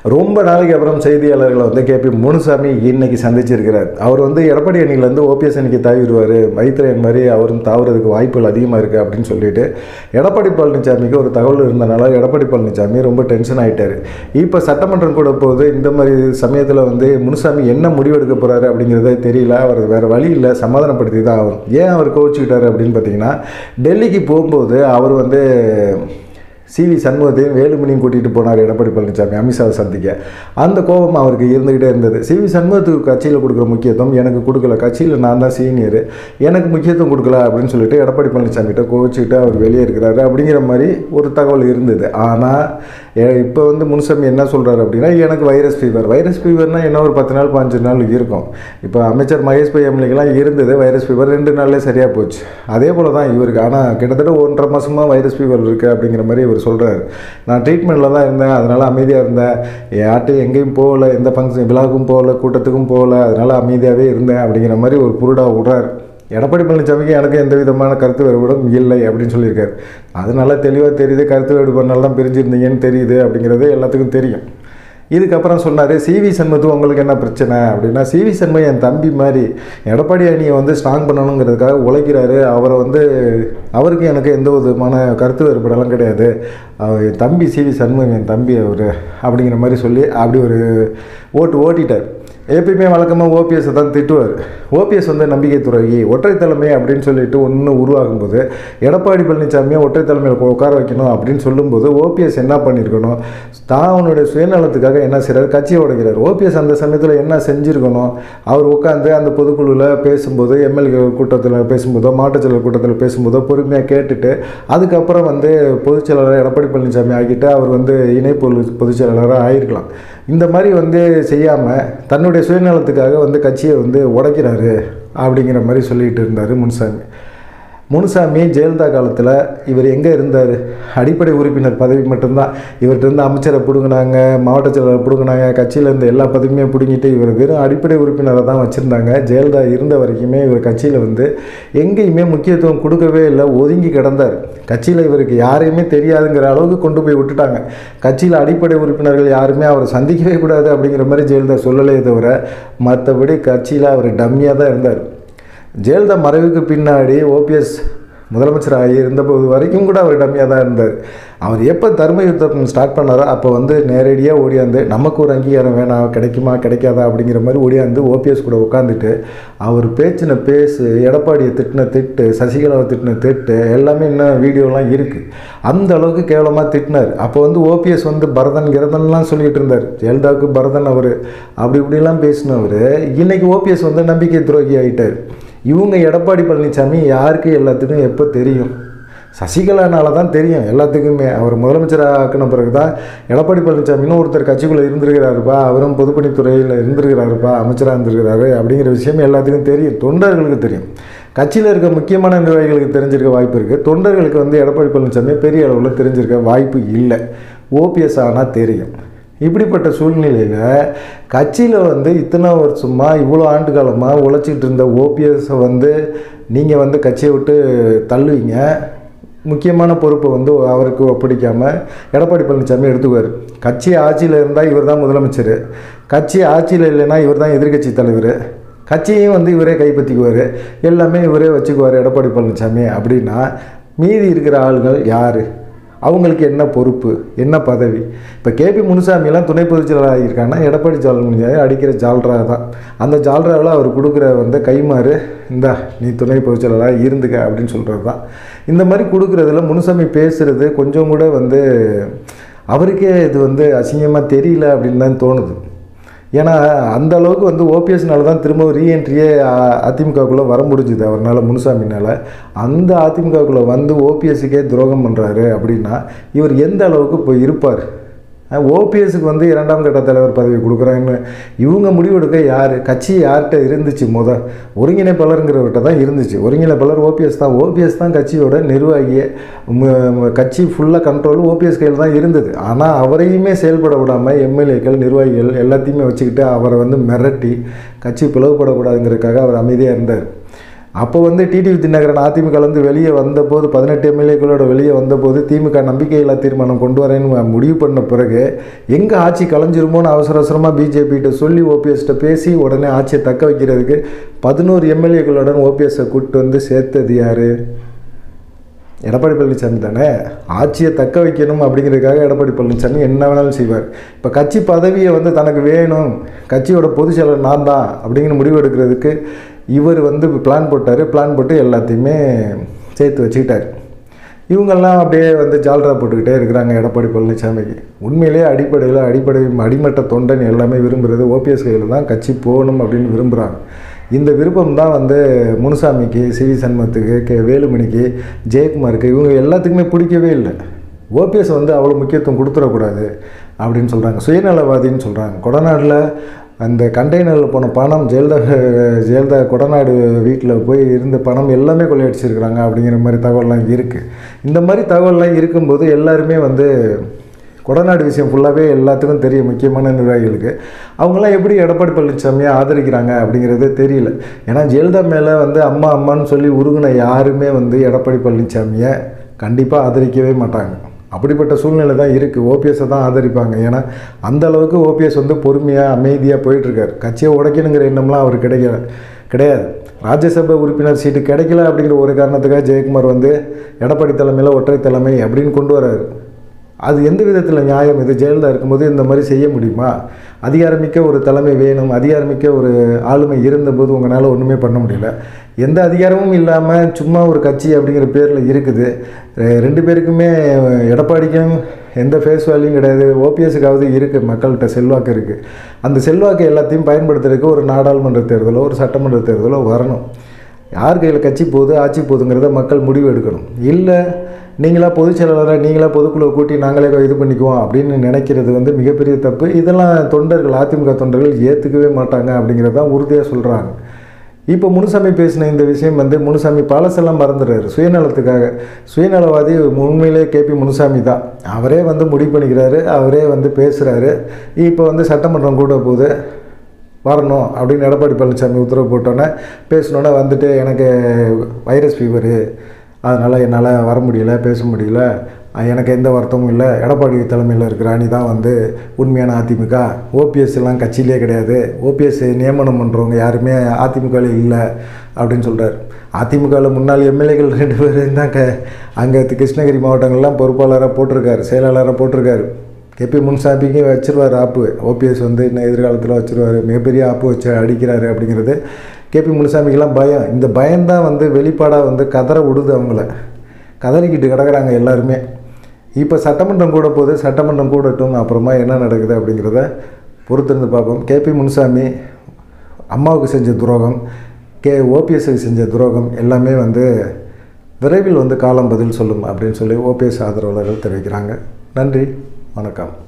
ரொம்ப நாளைக்கு அப்புறம் செய்தியாளர்களை வந்து கேபி முனுசாமி இன்னைக்கு சந்திச்சிருக்கிறார் அவர் வந்து எடப்பாடி அணியிலேருந்து ஓபிஎஸ் அணிக்கு தாவிடுவார் மைத்ரேயன் மாதிரி அவரும் தாவுறதுக்கு வாய்ப்புகள் அதிகமாக இருக்குது அப்படின்னு சொல்லிட்டு எடப்பாடி பழனிசாமிக்கு ஒரு தகவல் இருந்தனால எடப்பாடி பழனிசாமி ரொம்ப டென்ஷன் ஆகிட்டார் இப்போ சட்டமன்றம் கூட போகுது இந்த மாதிரி சமயத்தில் வந்து முனுசாமி என்ன முடிவெடுக்க போகிறாரு அப்படிங்கிறதே தெரியல அவர் வேறு வழி இல்லை சமாதானப்படுத்தி தான் ஆகும் ஏன் அவர் கோவிச்சுக்கிட்டாரு அப்படின்னு பார்த்தீங்கன்னா டெல்லிக்கு போகும்போது அவர் வந்து சிவி சண்முகத்தையும் வேலுமணியும் கூட்டிகிட்டு போனார் எடப்பாடி பழனிசாமி அமித்ஷாவை சந்திக்க அந்த கோபம் அவருக்கு இருந்துக்கிட்டே இருந்தது சிவி சண்முகத்துக்கு கட்சியில் கொடுக்குற முக்கியத்துவம் எனக்கு கொடுக்கல கட்சியில் நான் தான் சீனியர் எனக்கு முக்கியத்துவம் கொடுக்கல அப்படின்னு சொல்லிட்டு எடப்பாடி பழனிசாமிகிட்ட கோவிச்சுக்கிட்டு அவர் வெளியே இருக்கிறாரு அப்படிங்கிற மாதிரி ஒரு தகவல் இருந்தது ஆனால் இப்போ வந்து முன்சாமி என்ன சொல்கிறாரு அப்படின்னா எனக்கு வைரஸ் ஃபீவர் வைரஸ் ஃபீவர்னால் என்ன ஒரு பத்து நாள் பாஞ்சு நாள் இருக்கும் இப்போ அமைச்சர் மகேஷ் பையம்லிக்கெல்லாம் இருந்தது வைரஸ் ஃபீவர் ரெண்டு நாள்லேயே சரியாக போச்சு அதே போல் தான் இவருக்கு ஆனால் கிட்டத்தட்ட ஒன்றரை மாதமாக வைரஸ் ஃபீவர் இருக்குது அப்படிங்கிற மாதிரி இவர் சொல்கிறாரு நான் ட்ரீட்மெண்ட்டில் தான் இருந்தேன் அதனால் அமைதியாக இருந்தேன் யார்ட்டையும் எங்கேயும் போகல எந்த ஃபங்க்ஷன் விழாவுக்கும் போகல கூட்டத்துக்கும் போகல அதனால் அமைதியாகவே இருந்தேன் அப்படிங்கிற மாதிரி ஒரு புருடா விடுறாரு எடப்பாடி பழனிசாமிக்கு எனக்கு எந்த விதமான கருத்து வேறுபாடும் இல்லை அப்படின்னு சொல்லியிருக்காரு அது நல்லா தெளிவாக தெரியுது கருத்து வேறுபாடுனால தான் பிரிஞ்சிருந்தீங்கன்னு தெரியுது அப்படிங்கிறது எல்லாத்துக்கும் தெரியும் இதுக்கப்புறம் சொன்னார் சிவி சண்முகத்து உங்களுக்கு என்ன பிரச்சனை அப்படின்னா சிவி சண்முகம் என் தம்பி மாதிரி எடப்பாடி அணியை வந்து ஸ்ட்ராங் பண்ணணுங்கிறதுக்காக உழைக்கிறாரு அவரை வந்து அவருக்கு எனக்கு எந்த விதமான கருத்து வேறுபாடெல்லாம் கிடையாது அவர் என் தம்பி சிவி சண்முகம் என் தம்பி அவர் அப்படிங்கிற மாதிரி சொல்லி அப்படி ஒரு ஓட்டு ஓட்டிட்டார் எப்பயுமே வழக்கமாக ஓபிஎஸ்ஸை தான் திட்டுவார் ஓபிஎஸ் வந்து நம்பிக்கை துறவி ஒற்றை தலைமை அப்படின்னு சொல்லிட்டு ஒன்று உருவாகும்போது எடப்பாடி பழனிசாமியை ஒற்றை தலைமையில் உட்கார வைக்கணும் அப்படின்னு சொல்லும்போது ஓபிஎஸ் என்ன பண்ணியிருக்கணும் தான் அவனுடைய சுயநலத்துக்காக என்ன செய்கிறார் கட்சியை உடைக்கிறார் ஓபிஎஸ் அந்த சமயத்தில் என்ன செஞ்சுருக்கணும் அவர் உட்காந்து அந்த பொதுக்குழுவில் பேசும்போது எம்எல்ஏ கூட்டத்தில் பேசும்போதோ மாவட்டச்செயலர் கூட்டத்தில் பேசும்போதோ பொறுமையாக கேட்டுட்டு அதுக்கப்புறம் வந்து பொதுச் செயலாளர் எடப்பாடி பழனிசாமி ஆகிட்டு அவர் வந்து இணை பொது பொதுச் செயலாளராக ஆகிருக்கலாம் இந்த மாதிரி வந்து செய்யாமல் தன்னுடைய சுயநலத்துக்காக வந்து கட்சியை வந்து உடைக்கிறாரு அப்படிங்கிற மாதிரி சொல்லிகிட்டு இருந்தார் முன்சாமி முனுசாமி ஜெயலலிதா காலத்தில் இவர் எங்கே இருந்தார் அடிப்படை உறுப்பினர் பதவி மட்டும்தான் இவர்கிட்ட இருந்து அமைச்சரை பிடுங்கினாங்க மாவட்ட செயலரை பிடுங்கினாங்க கட்சியில் இருந்த எல்லா பதவியுமே பிடுங்கிட்டு இவர் வெறும் அடிப்படை உறுப்பினரை தான் வச்சுருந்தாங்க ஜெயலலிதா இருந்த வரைக்குமே இவர் கட்சியில் வந்து எங்கேயுமே முக்கியத்துவம் கொடுக்கவே இல்லை ஒதுங்கி கிடந்தார் கட்சியில் இவருக்கு யாரையுமே தெரியாதுங்கிற அளவுக்கு கொண்டு போய் விட்டுட்டாங்க கட்சியில் அடிப்படை உறுப்பினர்கள் யாருமே அவரை சந்திக்கவே கூடாது அப்படிங்கிற மாதிரி ஜெயலலிதா சொல்லலையே தவிர மற்றபடி கட்சியில் அவர் டம்மியாக தான் இருந்தார் ஜெயலலிதா மறைவுக்கு பின்னாடி ஓபிஎஸ் முதலமைச்சராக இருந்தபோது வரைக்கும் கூட அவர் டம்மியாக தான் இருந்தார் அவர் எப்போ தர்ம யுத்தம் ஸ்டார்ட் பண்ணாரோ அப்போ வந்து நேரடியாக ஓடியாந்து நமக்கு ஒரு அங்கீகாரம் வேணாம் கிடைக்குமா கிடைக்காதா அப்படிங்கிற மாதிரி ஓடியாந்து ஓபிஎஸ் கூட உட்காந்துட்டு அவர் பேச்சின பேசு எடப்பாடியை திட்டின திட்டு சசிகலாவை திட்டின திட்டு எல்லாமே இன்னும் வீடியோலாம் இருக்குது அந்த அளவுக்கு கேவலமாக திட்டினார் அப்போ வந்து ஓபிஎஸ் வந்து பரதன் கிரதன்லாம் சொல்லிகிட்டு இருந்தார் ஜெயலலிதாவுக்கு பரதன் அவர் அப்படி இப்படிலாம் பேசினவர் இன்னைக்கு ஓபிஎஸ் வந்து நம்பிக்கை துரோகி ஆகிட்டார் இவங்க எடப்பாடி பழனிசாமி யாருக்கு எல்லாத்துக்கும் எப்போ தெரியும் சசிகலானால தான் தெரியும் எல்லாத்துக்குமே அவர் முதலமைச்சராக ஆக்கின பிறகு தான் எடப்பாடி பழனிசாமின்னு ஒருத்தர் கட்சிக்குள்ளே இருந்திருக்கிறாருப்பா அவரும் பொதுப்பணித்துறையில் இருந்திருக்கிறாருப்பா அமைச்சராக இருந்திருக்கிறாரு அப்படிங்கிற விஷயம் எல்லாத்துக்கும் தெரியும் தொண்டர்களுக்கு தெரியும் கட்சியில் இருக்க முக்கியமான நிர்வாகிகளுக்கு தெரிஞ்சிருக்க வாய்ப்பு இருக்குது தொண்டர்களுக்கு வந்து எடப்பாடி பழனிசாமி பெரிய அளவில் தெரிஞ்சிருக்க வாய்ப்பு இல்லை ஓபிஎஸ் ஆனால் தெரியும் இப்படிப்பட்ட சூழ்நிலையில் கட்சியில் வந்து இத்தனை வருஷமாக இவ்வளோ ஆண்டு காலமாக உழைச்சிட்டு இருந்த ஓபிஎஸை வந்து நீங்கள் வந்து கட்சியை விட்டு தள்ளுவீங்க முக்கியமான பொறுப்பை வந்து அவருக்கு ஒப்படைக்காமல் எடப்பாடி பழனிசாமி எடுத்துக்குவார் கட்சி ஆட்சியில் இருந்தால் இவர் தான் முதலமைச்சர் கட்சி ஆட்சியில் இல்லைன்னா இவர் தான் எதிர்கட்சி தலைவர் கட்சியையும் வந்து இவரே கைப்பற்றிக்குவார் எல்லாமே இவரே வச்சுக்குவார் எடப்பாடி பழனிசாமி அப்படின்னா மீதி இருக்கிற ஆளுகள் யார் அவங்களுக்கு என்ன பொறுப்பு என்ன பதவி இப்போ கேபி முனுசாமியெல்லாம் துணை பொதுச் செயலாளர் ஆகியிருக்காங்கன்னா எடப்பாடி ஜாலமுனியாவே அடிக்கிற ஜால்ரா தான் அந்த ஜால்ராவில் அவர் கொடுக்குற வந்து கைமாறு இந்தா நீ துணை பொதுச் செயலாளராக இருந்துக்க அப்படின்னு சொல்கிறது தான் இந்த மாதிரி கொடுக்குறதுல முனுசாமி பேசுகிறது கொஞ்சம் கூட வந்து அவருக்கே இது வந்து அசிங்கமாக தெரியல அப்படின்னு தான் தோணுது ஏன்னா அந்த அளவுக்கு வந்து ஓபிஎஸ்னால தான் திரும்ப ரீஎன்ட்ரியே அதிமுகக்குள்ளே வர முடிஞ்சுது அவரால் முனுசாமினால் அந்த அதிமுகக்குள்ளே வந்து ஓபிஎஸ்ஸுக்கே துரோகம் பண்ணுறாரு அப்படின்னா இவர் எந்த அளவுக்கு இப்போ இருப்பார் ஓபிஎஸ்க்கு வந்து இரண்டாம் கட்ட தலைவர் பதவி கொடுக்குறாங்கன்னு இவங்க முடிவெடுக்க யார் கட்சி யார்கிட்ட இருந்துச்சு முத ஒருங்கிணைப்பாளருங்கிறவர்கிட்ட தான் இருந்துச்சு ஒருங்கிணைப்பாளர் ஓபிஎஸ் தான் ஓபிஎஸ் தான் கட்சியோட நிர்வாகியே ம- ம- கட்சி ஃபுல்லாக கண்ட்ரோல் ஓபிஎஸ் கையில் தான் இருந்தது ஆனால் அவரையுமே செயல்பட விடாமல் எம்எல்ஏக்கள் நிர்வாகிகள் எல்லாத்தையுமே வச்சுக்கிட்டு அவரை வந்து மிரட்டி கட்சி பிளவுபடக்கூடாதுங்கிறதுக்காக அவர் அமைதியாக இருந்தார் அப்போ வந்து டிடிவி தினகரன் அதிமுகலேருந்து வெளியே வந்தபோது பதினெட்டு எம்எல்ஏக்களோட வெளியே வந்தபோது திமுக நம்பிக்கையில்லா தீர்மானம் கொண்டு வரேன்னு முடிவு பண்ண பிறகு எங்கே ஆட்சி கலைஞ்சிருமோன்னு அவசர அவசரமாக பிஜேபிகிட்ட சொல்லி ஓபிஎஸ்கிட்ட பேசி உடனே ஆட்சியை தக்க வைக்கிறதுக்கு பதினோரு எம்எல்ஏக்களுடன் ஓபிஎஸ்ஸை கூப்பிட்டு வந்து சேர்த்தது யார் எடப்பாடி பழனிசாமி தானே ஆட்சியை தக்க வைக்கணும் அப்படிங்கிறதுக்காக எடப்பாடி பழனிசாமி என்ன வேணாலும் செய்வார் இப்போ கட்சி பதவியை வந்து தனக்கு வேணும் கட்சியோட பொதுச் செயலர் நான் தான் அப்படிங்கிற முடிவு எடுக்கிறதுக்கு இவர் வந்து பிளான் போட்டார் பிளான் போட்டு எல்லாத்தையுமே சேர்த்து வச்சுக்கிட்டார் இவங்கெல்லாம் அப்படியே வந்து ஜால்ரா போட்டுக்கிட்டே இருக்கிறாங்க எடப்பாடி பழனிசாமிக்கு உண்மையிலேயே அடிப்படையில் அடிப்படை அடிமட்ட தொண்டன் எல்லாமே விரும்புகிறது ஓபிஎஸ் கையில் தான் கட்சி போகணும் அப்படின்னு விரும்புகிறாங்க இந்த விருப்பம் தான் வந்து முனுசாமிக்கு சிவி சண்முகத்துக்கு கே வேலுமணிக்கு ஜெயக்குமாருக்கு இவங்க எல்லாத்துக்குமே பிடிக்கவே இல்லை ஓபிஎஸ் வந்து அவ்வளோ முக்கியத்துவம் கொடுத்துடக்கூடாது அப்படின்னு சொல்கிறாங்க சுயநலவாதின்னு சொல்கிறாங்க கொடநாட்டில் அந்த கண்டெய்னரில் போன பணம் ஜெயலலிதா ஜெயலலிதா கொடநாடு வீட்டில் போய் இருந்த பணம் எல்லாமே கொள்ளையடிச்சிருக்கிறாங்க அப்படிங்கிற மாதிரி தகவல்லாம் இருக்குது இந்த மாதிரி தகவல்லாம் இருக்கும்போது எல்லாருமே வந்து கொடநாடு விஷயம் ஃபுல்லாகவே எல்லாத்துக்கும் தெரியும் முக்கியமான நிர்வாகிகளுக்கு அவங்களாம் எப்படி எடப்பாடி பழனிசாமியை ஆதரிக்கிறாங்க அப்படிங்கிறதே தெரியல ஏன்னா ஜெயலலிதா மேலே வந்து அம்மா அம்மான்னு சொல்லி உருகுன யாருமே வந்து எடப்பாடி பழனிசாமியை கண்டிப்பாக ஆதரிக்கவே மாட்டாங்க அப்படிப்பட்ட சூழ்நிலை தான் இருக்குது ஓபிஎஸ்ஸை தான் ஆதரிப்பாங்க ஏன்னா அந்த அளவுக்கு ஓபிஎஸ் வந்து பொறுமையாக அமைதியாக போயிட்டுருக்காரு கட்சியை உடைக்கணுங்கிற எண்ணம்லாம் அவர் கிடைக்கல கிடையாது ராஜ்யசபா உறுப்பினர் சீட்டு கிடைக்கல அப்படிங்கிற ஒரு காரணத்துக்காக ஜெயக்குமார் வந்து எடப்பாடி தலைமையில் ஒற்றை தலைமை அப்படின்னு கொண்டு வராரு அது எந்த விதத்தில் நியாயம் இது ஜெயலலிதா இருக்கும்போது இந்த மாதிரி செய்ய முடியுமா அதிகாரமிக்க ஒரு தலைமை வேணும் அதிகாரமிக்க ஒரு ஆளுமை இருந்தபோது உங்களால் ஒன்றுமே பண்ண முடியல எந்த அதிகாரமும் இல்லாமல் சும்மா ஒரு கட்சி அப்படிங்கிற பேரில் இருக்குது ரெ- ரெண்டு பேருக்குமே எடப்பாடிக்கும் எந்த ஃபேஸ் வேல்யூயும் கிடையாது ஓபிஎஸ்க்காவது இருக்குது மக்கள்கிட்ட செல்வாக்கு இருக்குது அந்த செல்வாக்கு எல்லாத்தையும் பயன்படுத்துறதுக்கு ஒரு நாடாளுமன்ற தேர்தலோ ஒரு சட்டமன்ற தேர்தலோ வரணும் யார் கையில் கட்சி போகுது ஆட்சி போகுதுங்கிறத மக்கள் முடிவு எடுக்கணும் இல்லை நீங்களா பொதுச் செயலாளராக நீங்களா பொதுக்குழுவை கூட்டி நாங்களே இது பண்ணிக்குவோம் அப்படின்னு நினைக்கிறது வந்து மிகப்பெரிய தப்பு இதெல்லாம் தொண்டர்கள் அதிமுக தொண்டர்கள் ஏற்றுக்கவே மாட்டாங்க அப்படிங்கிறத உறுதியாக சொல்கிறாங்க இப்போ முனுசாமி பேசின இந்த விஷயம் வந்து முனுசாமி பழசெல்லாம் மறந்துடுறாரு சுயநலத்துக்காக சுயநலவாதி உண்மையிலே கேபி முனுசாமி தான் அவரே வந்து முடிவு பண்ணிக்கிறாரு அவரே வந்து பேசுகிறாரு இப்போ வந்து சட்டமன்றம் கூட போகுது வரணும் அப்படின்னு எடப்பாடி பழனிசாமி உத்தரவு போட்டோன்னே பேசினோன்னே வந்துட்டு எனக்கு வைரஸ் ஃபீவரு அதனால் என்னால் வர முடியல பேச முடியல அஹ் எனக்கு எந்த வருத்தமும் இல்லை எடப்பாடி தலைமையில் இருக்கிற அணி தான் வந்து உண்மையான அதிமுக ஓபிஎஸ் எல்லாம் கட்சியிலே கிடையாது ஓபிஎஸ் நியமனம் பண்ணுறவங்க யாருமே அதிமுகவில் இல்லை அப்படின்னு சொல்கிறார் அதிமுகவில் முன்னாள் எம்எல்ஏக்கள் ரெண்டு பேரும் தான் க அங்கே கிருஷ்ணகிரி மாவட்டங்கள்லாம் பொறுப்பாளராக போட்டிருக்காரு செயலாளராக போட்டிருக்காரு கேபி முன்சாமிக்கு வச்சிருவார் ஆப்பு ஓபிஎஸ் வந்து இன்னும் எதிர்காலத்தில் வச்சிருவார் மிகப்பெரிய ஆப்பு வச்சு அடிக்கிறாரு அப்படிங்கிறது கேபி முனுசாமிக்கெல்லாம் பயம் இந்த பயம்தான் வந்து வெளிப்பாடாக வந்து கதற விடுது அவங்கள கதறிக்கிட்டு கிடக்குறாங்க எல்லாருமே இப்போ சட்டமன்றம் கூட போகுது சட்டமன்றம் கூடட்டும் அப்புறமா என்ன நடக்குது அப்படிங்கிறத பொறுத்திருந்து பார்ப்போம் கேபி முனுசாமி அம்மாவுக்கு செஞ்ச துரோகம் கே ஓபிஎஸ்க்கு செஞ்ச துரோகம் எல்லாமே வந்து விரைவில் வந்து காலம் பதில் சொல்லும் அப்படின்னு சொல்லி ஓபிஎஸ் ஆதரவாளர்கள் தெரிவிக்கிறாங்க நன்றி வணக்கம்